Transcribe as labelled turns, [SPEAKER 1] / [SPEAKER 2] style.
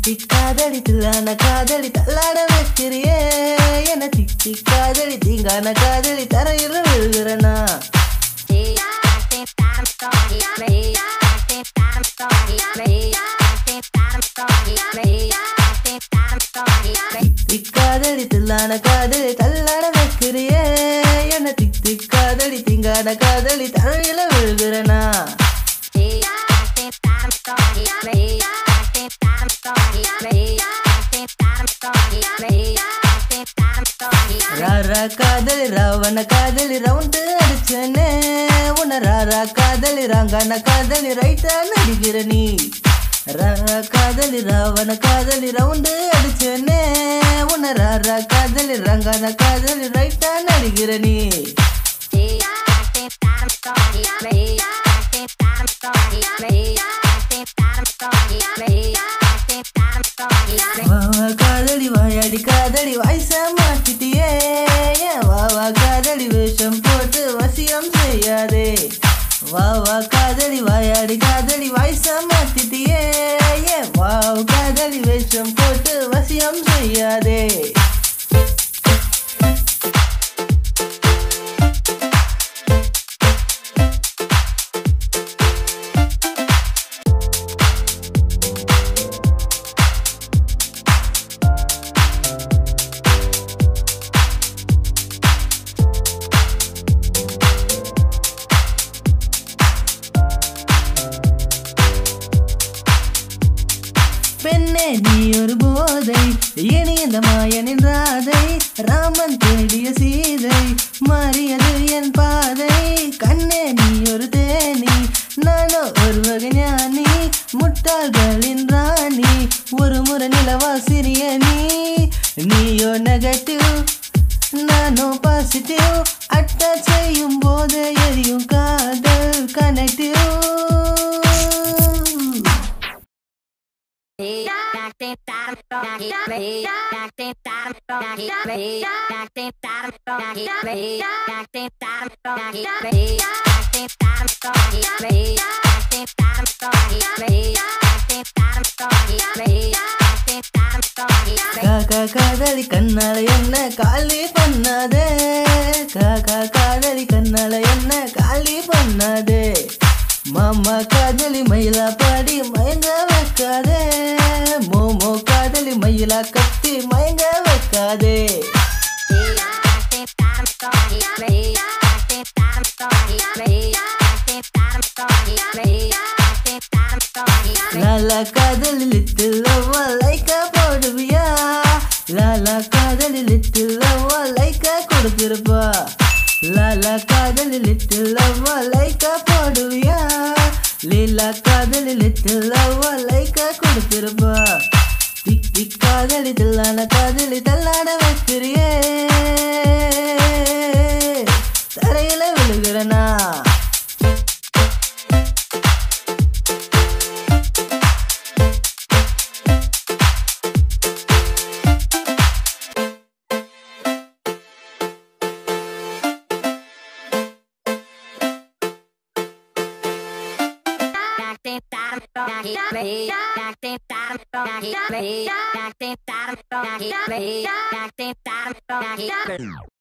[SPEAKER 1] திட்டி காதலி தில்லான காதலி தள்ளாட வைக்கிறியே என திட்டி காதலி தீங்கான காதலி தரையில் விழுகிறனா திக்காதலி தில்லான காதலி தள்ளாட வைக்கிறியே என திட்டி காதலி தீங்கான காதலி தரையில விழுகிறனா ராரா காதலி ராவண காதலி ரவுண்டு அடிச்சனே உன்ன ராரா காதலி ராங்கான காதலி ரைட்டா நடிக்கிற நீ ராரா காதலி ராவண காதலி ரவுண்டு அடிச்சனே உன்ன ராரா காதலி ராங்கான காதலி ரைட்டா நடிக்கிற நீ வாவா காதலி வாயாடி காதலி வாய்ஸ மாத்திட்டியே ஏன் வாவா காதலி வேஷம் போட்டு வசியம் செய்யாதே வாவா காதலி வாயாடி காதலி வாய்ஸ மாத்திட்டியே ஏன் வாவ் காதலி வேஷம் போட்டு வசியம் செய்யாதே பெண்ணே நீ ஒரு போதை இனி இந்த மாயனின் ராதை ராமன் தேடிய சீதை மாறியது என் பாதை கண்ணே நீ ஒரு தேனி நானோ ஒரு வகை ஞானி முட்டாள்களின் ராணி ஒரு முறை நிலவா சிறிய நீ நீயோ நெகட்டிவ் நானோ பாசிட்டிவ் அட்டாச் செய்யும் போது எரியும் காதல் கனெக்டிவ் காக்கா காதலி கண்ணால என்ன காலி பண்ணாதே காக்கா காதலி கண்ணால என்ன காலி பண்ணாதே மாமா காதலி மயிலா பாடி மயங்க வைக்காதே மோமோ காதலி மயிலா கத்தி மயங்க வைக்காதே லாலா காதலி லிட்டில் லவ்வா லைக்கா போடுவியா லாலா காதலி லிட்டில் லவ்வா லைக்கா கொடுத்திருப்பா லாலா காதலி லிட்டில் லவ்வா லைக்கா போடுவியா லீலா காதலி லிட்டில் லவ்வா லைக்கா கொடுத்திருப்பா திக் திக் காதலி தில்லான காதலி தள்ளாட வைக்கிறியே தரையில விழுகிறனா
[SPEAKER 2] Back